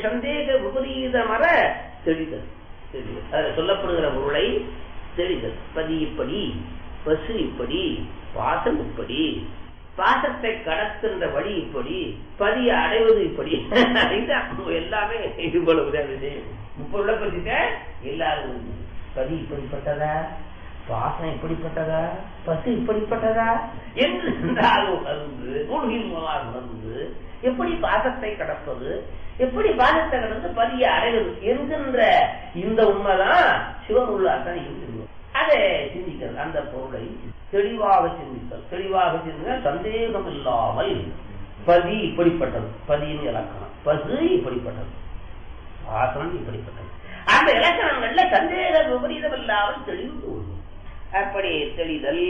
சந்தேக விபரீத மர தெளிதல் தெளிதல் அதுல சொல்லப்படுகிற பொருளை தெளிதல் பதி இப்படி பசு இப்படி பாசம் இப்படி பாசத்தை கடத்துகின்ற வழி இப்படி பதியை அடைவது இப்படி இதுதான் எல்லாமே இவ்வளவுதான் விஷயம் முப்பொருளை பற்றிட்ட எல்லாரும் பதி இப்படிப்பட்டதா பாசம் இப்படிப்பட்டதா பசு இப்படிப்பட்டதா என்று என்றால் உணர்ந்து மூழ்கின் மூலமாக உணர்ந்து எப்படி பாசத்தை கடப்பது எப்படி பாசத்தை கடந்து பதிய அடைவது என்கின்ற இந்த உண்மைதான் சிவன் உள்ளாதான் இருக்கிறது அதை சிந்திக்கிறது அந்த பொருளை தெளிவாக சிந்தித்தல் தெளிவாக சிந்திக்க சந்தேகம் இல்லாமல் பதி இப்படிப்பட்டது பதியின் இலக்கணம் பசு இப்படிப்பட்டது பாசம் இப்படிப்பட்டது அந்த இலக்கணங்கள்ல சந்தேக விபரீதம் இல்லாமல் தெளிவு தோன்றும் அப்படி தெளிதல்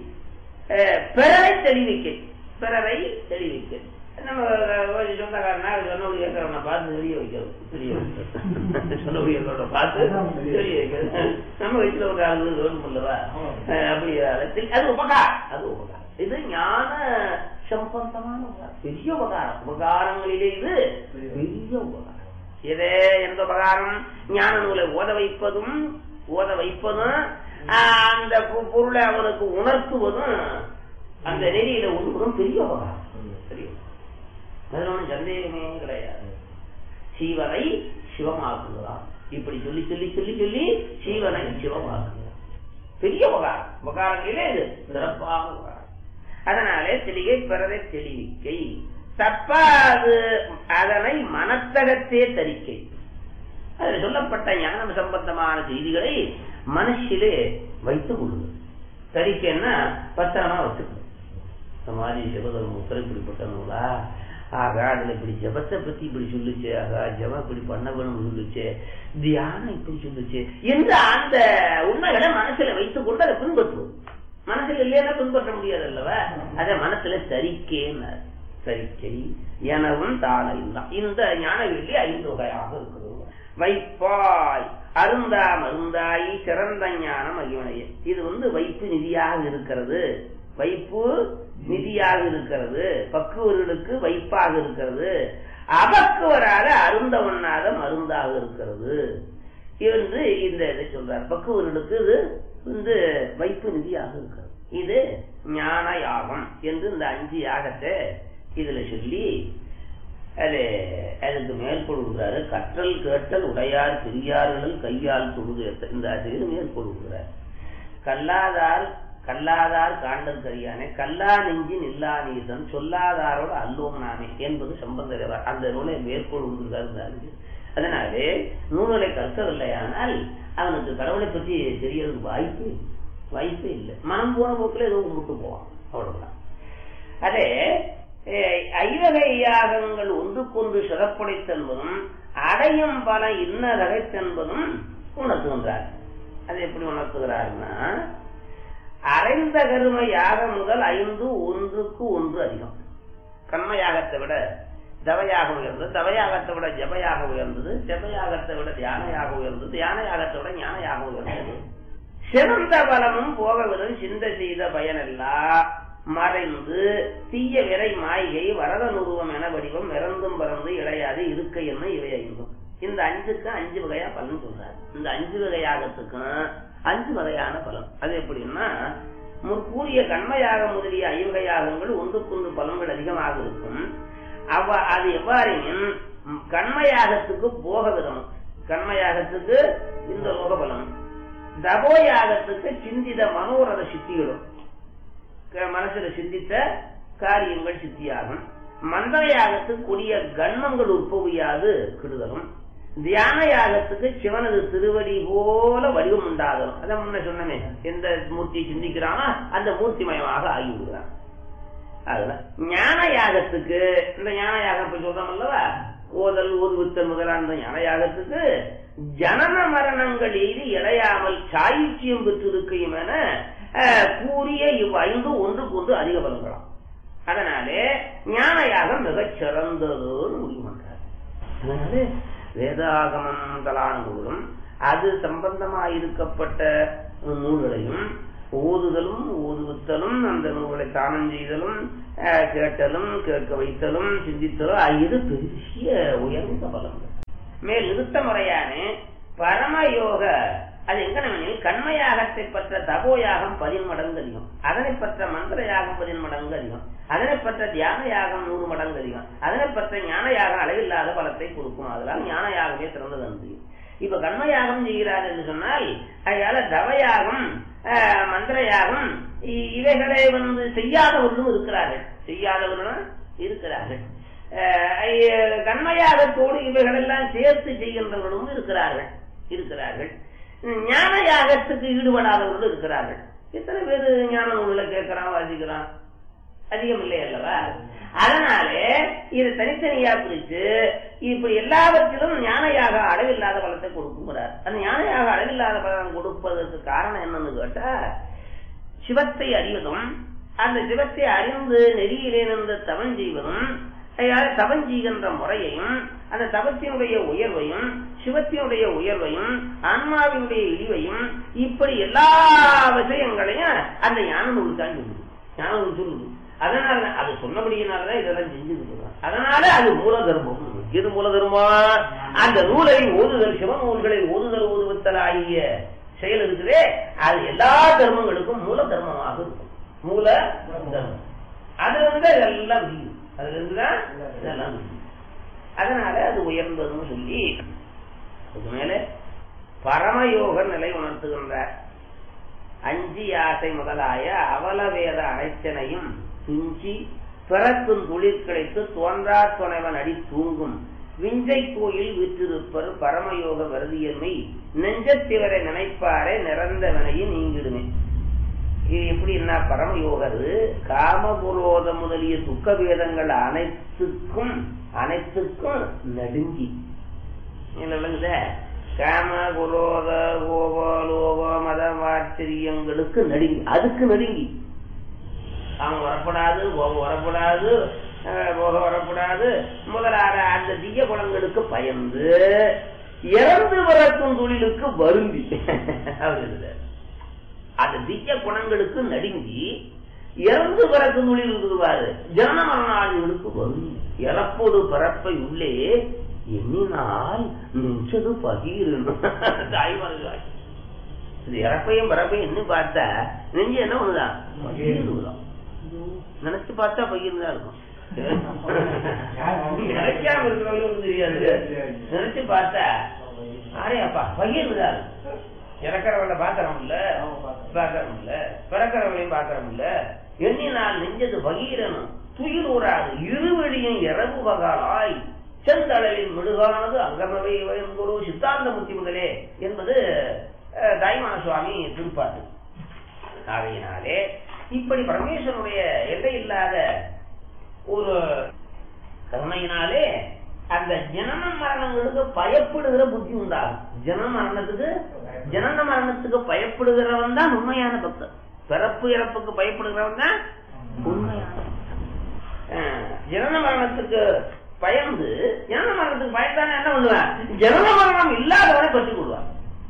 அஹ், பிறரை தெளிவிக்க பிறரை தெளிவிக்க நம்ம ஒரு சொந்தக்காரனா சொன்னபடி இருக்கிறவனை பார்த்து தெரிய வைக்கிறது தெரிய வைக்கிறது சொன்னபடி இருக்கிறவனை பார்த்து தெரிய வைக்கிறது நம்ம வீட்டுல ஒரு ஆளு வேணும் அல்லவா அஹ், அப்படி அது- அது உபகாரம் அது உபகாரம் இது ஞான சம்பந்தமான உபகாரம் பெரிய உபகாரம் உபகாரங்களிலே இது பெரிய உபகாரம் இதே எந்த உபகாரம் ஞான நூலை ஓத வைப்பதும் ஓத வைப்பதும் ஆஹ், அந்த பொ- பொருளை அவனுக்கு உணர்த்துவதும் அந்த நெறியில ஒன்றும் பெரிய உபகாரம் பெரிய உபகாரம். அதுல ஒன்றும் சந்தேகமே கிடையாது சீவனை சிவமாக்குகிறான் இப்படி சொல்லி சொல்லி சொல்லி சொல்லி சீவனை சிவமாக்குகிறான் பெரிய உபகாரம் உபகாரங்களிலே இது சிறப்பான உபகாரம் அதனாலே தெளிகை பிறரை தெளிவிக்கை தப்பாது அதனை மனத்தகத்தே தரிக்கை அதில் சொல்லப்பட்ட ஞானம் சம்பந்தமான செய்திகளை மனசிலே வைத்துக் கொள்ளுங்கள் தரிக்கைன்னா பத்திரமா வச்சுக்கணும் இந்த மாதிரி சிவதர்ம உத்தர இப்படிப்பட்ட நூலா ஆகா அதுல இப்படி ஜபத்தை பத்தி இப்படி சொல்லுச்சு ஆகா ஜபம் இப்படி பண்ண வேணும்னு சொல்லுச்சு தியானம் இப்படி சொல்லுச்சு என்று அந்த உண்மைகளை மனசுல வைத்துக் கொண்டு அதை பின்பற்றுவோம் மனசுல இல்லையா பின்பற்ற முடியாது அல்லவா அதை மனசுல தரிக்கேன்னார் சரிக்கை எனவும் தான இல்லம் இந்த ஞான வெள்ளி ஐந்து வகையாக இருக்கிறது வைப்பாய் அருந்தா மருந்தாயி சிறந்த ஞானம் அகிவனைய இது வந்து வைப்பு நிதியாக இருக்கிறது வைப்பு நிதியாக இருக்கிறது பக்குவர்களுக்கு வைப்பாக இருக்கிறது அபக்குவரால அருந்த ஒண்ணாத மருந்தாக இருக்கிறது என்று இந்த இதை சொல்றார் பக்குவர்களுக்கு இது வந்து வைப்பு நிதியாக இருக்கிறது இது ஞான யாகம் என்று இந்த அஞ்சு யாகத்தை இதுல சொல்லி அது அதுக்கு மேற்கொள்கிறாரு கற்றல் கேட்டல் உடையார் பெரியார்கள் கையால் தொழுது இந்த ஆசிரியர் மேற்கொள்கிறார் கல்லாதார் கல்லாதார் காண்டல் கரியானே கல்லா நெஞ்சின் இல்லா நீசன் சொல்லாதாரோட அல்லோம் நாமே என்பது சம்பந்தர் அந்த நூலை மேற்கொள்கிறார் இந்த ஆசிரியர் அதனாலே நூல்களை கற்கவில்லையானால் அவனுக்கு கடவுளை பற்றி தெரியறதுக்கு வாய்ப்பு வாய்ப்பே இல்லை மனம் போன போக்கில் ஏதோ கும்பிட்டு போவான் அவ்வளவுதான் அதே அஹ், ஐவகை யாகங்கள் ஒன்றுக்கொன்று சிறப்புடைத்தென்பதும் அடையும் பல இன்ன ரகைத்தென்பதும் உணர்த்துகின்றார் அது எப்படி உணர்த்துகிறார்னா அரைந்த கரும யாகம் முதல் ஐந்து ஒன்றுக்கு ஒன்று அதிகம் கர்ம யாகத்தை விட தவயாக உயர்ந்தது தவயாகத்தை விட ஜபயாக உயர்ந்தது ஜபயாகத்தை விட தியானயாக உயர்ந்தது தியான யாகத்தை விட ஞானயாக உயர்ந்தது சிறந்த பலமும் போகவிடும் சிந்த செய்த பயனெல்லாம் மறைந்து தீய விரை மாய்கை வரத நுருவம் என வடிவம் இறந்தும் பறந்து இழையாது இருக்கை என்ன இவை ஐந்தும் இந்த அஞ்சுக்கு அஞ்சு வகையா பலன் சொல்றாரு இந்த அஞ்சு வகையாகத்துக்கும் அஞ்சு வகையான பலன் அது எப்படின்னா முற்கூறிய கண்மையாக முதலிய ஐவகையாகங்கள் ஒன்றுக்கொன்று பலன்கள் அதிகமாக இருக்கும் அவ அது எவ்வாறெனின் ம், கண்மயாகத்துக்கு போக விதம் கண்மயாகத்துக்கு இந்த லோக பலம் தபோயாகத்துக்கு சிந்தித மனோரத சித்திகளும் க- மனசுல சிந்தித்த காரியங்கள் சித்தியாகும் மந்தயாகத்துக்கு கொடிய கண்மங்கள் உற்பவியாது கெடுதலும் தியான யாகத்துக்கு சிவனது திருவடி போல வடிவம் உண்டாதலும் அதான் முன்ன சொன்னமே எந்த மூர்த்தி சிந்திக்கிறானோ அந்த மூர்த்திமயமாக ஆகிவிடுகிறான் அதுதான் ஞான யாகத்துக்கு இந்த ஞான யாகம் இப்ப சொல்றோம் அல்லவா ஓதல் ஓதுவித்தல் முதலான இந்த ஞான யாகத்துக்கு ஜனன மரணங்கள் எய்தி இழையாமல் சாயுச்சியம் பெற்றிருக்கையும் என அஹ், கூறிய இவ் ஐந்து ஒன்றுக்கு ஒன்று அதிக பலங்களாம் அதனாலே ஞான யாகம் மிகச் சிறந்ததுன்னு முடிவு பண்றார் அதனால வேதாகமம் முதலான நூலும் அது சம்பந்தமாயிருக்கப்பட்ட நூல்களையும் ஓதுதலும் ஓதுவித்தலும் அந்த நூல்களை தானம் செய்தலும் அஹ், கேட்டலும் கேட்க வைத்தலும் சிந்தித்தலும் இது பெரிய உயர்ந்த பலங்கள் மேல் நிறுத்த முறையான பரமயோக அது எங்கனவெனில் கண்மயாகத்தை பற்ற தபோயாகம் பதின்மடங்கு அதிகம் அதனை பற்ற மந்திர யாகம் பதின்மடங்கு அதிகம் அதனை பற்ற தியான யாகம் நூறு மடங்கு அதிகம் அதனை பற்ற ஞான யாகம் அளவில்லாத பலத்தை கொடுக்கும் அதனால் ஞான யாகமே சிறந்தது அன்று இப்ப கண்மயாகம் செய்கிறார் என்று சொன்னால் அதனால தவயாகம் ஆஹ், மந்திர யாகம் இ- இவைகளை வந்து செய்யாதவர்களும் இருக்கிறார்கள் செய்யாதவர்களும் இருக்கிறார்கள் ஆஹ், ஐ- கண்மயாகத்தோடு இவைகளெல்லாம் சேர்த்து செய்கின்றவர்களும் இருக்கிறார்கள் இருக்கிறார்கள் ஞான யாகத்துக்கு ஈடுபடாதவர்களும் இருக்கிறார்கள் எத்தனை பேர் ஞான நூல்களை கேட்கிறான் வாசிக்கிறான் அதிகம் இல்லை அல்லவா அதனாலே இது தனித்தனியா பிரித்து இப்படி எல்லாவற்றிலும் ஞானயாக அளவில்லாத பலத்தை கொடுக்குங்கிறார் அந்த ஞானயாக அளவில்லாத பலம் கொடுப்பதற்கு காரணம் என்னன்னு கேட்டா சிவத்தை அறிவதும் அந்த சிவத்தை அறிந்து நெறியிலே நின்று தவம் செய்வதும் அதாவது தவம் செய்கின்ற முறையையும் அந்த தவத்தினுடைய உயர்வையும் சிவத்தினுடைய உயர்வையும் ஆன்மாவினுடைய இழிவையும் இப்படி எல்லா விஷயங்களையும் அந்த ஞான நூல் தான் சொல்லுது ஞான நூல் சொல்லுது அதனால அது சொன்னபடியினாலதான் இதெல்லாம் செஞ்சுக்கிட்டு இருக்கான். அதனால அது மூல தர்மம் எது மூல தர்மம் அந்த நூலை ஓதுதல் சிவ நூல்களை ஓதுதல் ஓதுவத்தல் ஆகிய செயல் இருக்குதே அது எல்லா தர்மங்களுக்கும் மூல தர்மமாக இருக்கும் மூல தர்மம் அதுல இருந்து இதெல்லாம் விரியும் அதுல இருந்துதான் இதெல்லாம் விரியும் அதனால அது உயர்ந்ததுன்னு சொல்லி அதுக்கு மேல பரமயோக நிலை உணர்த்துகின்றார் அஞ்சி ஆசை முதலாய அவலவேத அனைத்தனையும் துஞ்சி பிறக்கும் துளிர் கிடைத்து தோன்றா துணைவன் அடி தூங்கும் விஞ்சை கோயில் விற்றிருப்பர் பரமயோக வருதியன்மை நெஞ்சத்திவரை நினைப்பாரை நிறந்தவனையும் நீங்கிடுமே இது எப்படின்னா பரமயோகர் காமபுரோத முதலிய துக்க வேதங்கள் அனைத்துக்கும் அனைத்துக்கும் நடுங்கி என்ன விளங்குத காம குரோத கோப லோப மத மாச்சரியங்களுக்கு நடுங்கி அதுக்கு நடுங்கி அவன் வரப்படாது கோபம் வரப்படாது அஹ், போகம் வரப்படாது முதலான அந்த தீய குணங்களுக்கு பயந்து இறந்து வரக்கும் தொழிலுக்கு வருந்தி அவர் எழுதுறார். அந்த தீய குணங்களுக்கு நடுங்கி இறந்து பிறக்கும் தொழில் இருக்குவாரு ஜனன மரணாதிகளுக்கு வருந்தி இறப்போடு பிறப்பை உள்ளே எண்ணினால் நெஞ்சது பகிரணும் தாய்மார்கள் இது இறப்பையும் பிறப்பையும் என்ன பார்த்தா நெஞ்சு என்ன ஒண்ணுதான் பகிர்ந்துதான் நினைச்சு பார்த்தா பகிர்ந்தா இருக்கும் நினைக்காம இருக்கிறவங்களுக்கு தெரியாது நினைச்சு பார்த்தா அரே அப்பா பகிர்ந்துதா இருக்கும் இறக்கிறவங்கள பாக்கிறோம் இல்ல பாக்கிறோம் இல்ல பிறக்கிறவங்களையும் பாக்கிறோம் இல்ல எண்ணினால் நெஞ்சது பகீரனும் துயில் ஊறாது இருவழியும் இரவு பகாலாய் செந்தளலின் மிடுகானது அங்கமவை குரு சித்தாந்த முத்தி முதலே என்பது அஹ், தாய்மான சுவாமி திருப்பாட்டு ஆகையினாலே இப்படி பரமேஸ்வரனுடைய எல்லை இல்லாத ஒரு கருணையினாலே அந்த ஜனன மரணங்களுக்கு பயப்படுகிற புத்தி உண்டாகும் ஜனன மரணத்துக்கு ஜனன மரணத்துக்கு பயப்படுகிறவன் தான் உண்மையான பக்தன் பிறப்பு இறப்புக்கு பயப்படுகிறவன் தான் உண்மையான பக்தன். அஹ், ஜனன மரணத்துக்கு பயந்து ஜனன மரணத்துக்கு பயந்தானே என்ன பண்ணுவான் ஜனன மரணம் இல்லாதவனை பற்றி கொள்வான்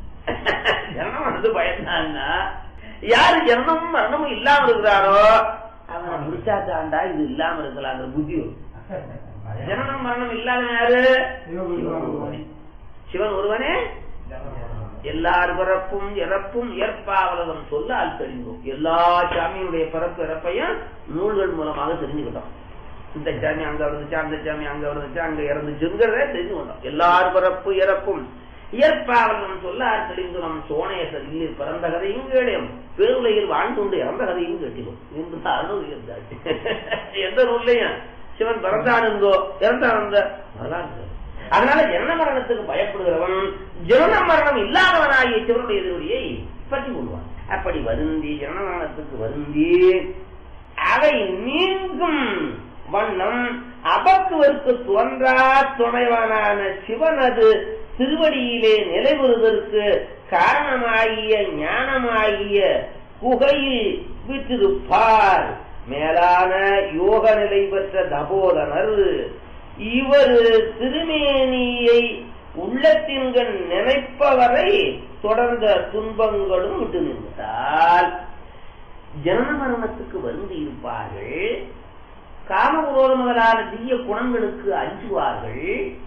ஜனன மரணத்துக்கு பயந்தான்னா யாரு ஜனனமும் மரணமும் இல்லாம இருக்கிறாரோ அவனை முடிச்சாத்தாண்டா இது இல்லாம இருக்கலாங்கிற புத்தி வரும். ஜனனம் மரணம் இல்லாத யாரு சிவன் ஒருவனே. சிவன் ஒருவனே எல்லார் பிறப்பும் இறப்பும் ஏற்பாவலவன் சொல்ல ஆள் தெரிந்தோம் எல்லா சாமியுடைய பிறப்பு இறப்பையும் நூல்கள் மூலமாக தெரிஞ்சுக்கிட்டோம் இந்த சாமி அங்க இருந்துச்சா அந்த சாமி அங்க இருந்துச்சா அங்க இறந்துச்சுங்கிறத தெரிஞ்சு கொண்டோம் எல்லார் பிறப்பு இறப்பும் இயற்பாவலன் சொல்ல ஆள் தெரிந்து நம் சோனேசர் இல்லை பிறந்த கதையும் கேளையும் பெருவுலகில் வாழ்ந்துண்டு இறந்த கதையும் கேட்டிடும் என்று அருள் இருந்தாச்சு எந்த நூல்லையும் சிவன் பிறந்தானுங்கோ இறந்தானுங்க வரலாறு அதனால ஜனன மரணத்துக்கு பயப்படுகிறவன் ஜனன மரணம் இல்லாதவனாகிய சிவனுடைய எதிரொலியை பற்றி கொள்வான் அப்படி வருந்தி ஜனன மரணத்துக்கு வருந்தி அவை நீங்கும் வண்ணம் அபக்குவருக்கு தோன்றா துணைவனான சிவனது திருவடியிலே நிலைபெறுவதற்கு காரணமாகிய ஞானமாகிய குகையில் விற்றிருப்பார் மேலான யோக நிலை பெற்ற தபோதனர் இவர் திருமேனியை உள்ளத்தின்கண் நினைப்பவரை தொடர்ந்த துன்பங்களும் விட்டு நின்றால் ஜனன மரணத்துக்கு வந்து இருப்பார்கள் காமகுரோத முதலான தீய குணங்களுக்கு அஞ்சுவார்கள்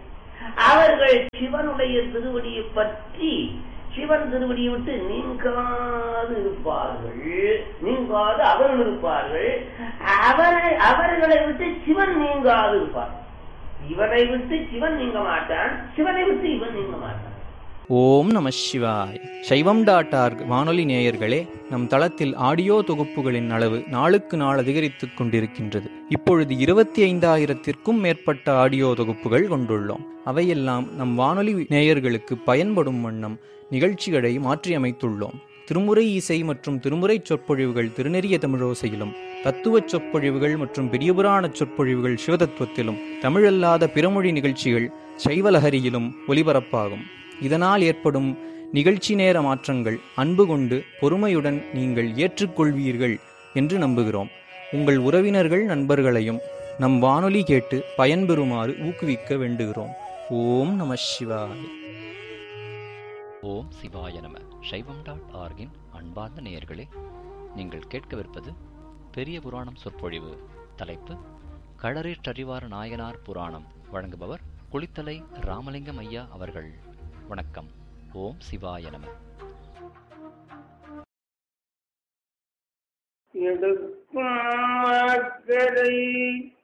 அவர்கள் சிவனுடைய திருவடியை பற்றி சிவன் திருவடியை விட்டு நீங்காது இருப்பார்கள் நீங்காது அவர்கள் இருப்பார்கள் அவரை அவர்களை விட்டு சிவன் நீங்காது இருப்பார் இவனை விட்டு சிவன் நீங்க மாட்டான் சிவனை விட்டு இவன் நீங்க மாட்டான் ஓம் நம சிவாய் சைவம் டாட் ஆர்க் வானொலி நேயர்களே நம் தளத்தில் ஆடியோ தொகுப்புகளின் அளவு நாளுக்கு நாள் அதிகரித்துக் கொண்டிருக்கின்றது இப்பொழுது இருபத்தி ஐந்தாயிரத்திற்கும் மேற்பட்ட ஆடியோ தொகுப்புகள் கொண்டுள்ளோம் அவையெல்லாம் நம் வானொலி நேயர்களுக்கு பயன்படும் வண்ணம் நிகழ்ச்சிகளை மாற்றியமைத்துள்ளோம் திருமுறை இசை மற்றும் திருமுறை சொற்பொழிவுகள் திருநெறிய தமிழோசையிலும் தத்துவச் சொற்பொழிவுகள் மற்றும் பெரியபுராண சொற்பொழிவுகள் சிவதத்துவத்திலும் தமிழல்லாத பிறமொழி நிகழ்ச்சிகள் சைவலஹரியிலும் ஒலிபரப்பாகும் இதனால் ஏற்படும் நிகழ்ச்சி நேர மாற்றங்கள் அன்பு கொண்டு பொறுமையுடன் நீங்கள் ஏற்றுக்கொள்வீர்கள் என்று நம்புகிறோம் உங்கள் உறவினர்கள் நண்பர்களையும் நம் வானொலி கேட்டு பயன்பெறுமாறு ஊக்குவிக்க வேண்டுகிறோம் ஓம் நம சிவாய் ஓம் சிவாய நம சைவம் டாட் ஆர்கின் அன்பார்ந்த நேயர்களே நீங்கள் கேட்கவிருப்பது பெரிய புராணம் சொற்பொழிவு தலைப்பு களரேற்றறிவார் நாயனார் புராணம் வழங்குபவர் குளித்தலை ராமலிங்கம் ஐயா அவர்கள் வணக்கம் ஓம் சிவாய நம எடுப்பாக்கரை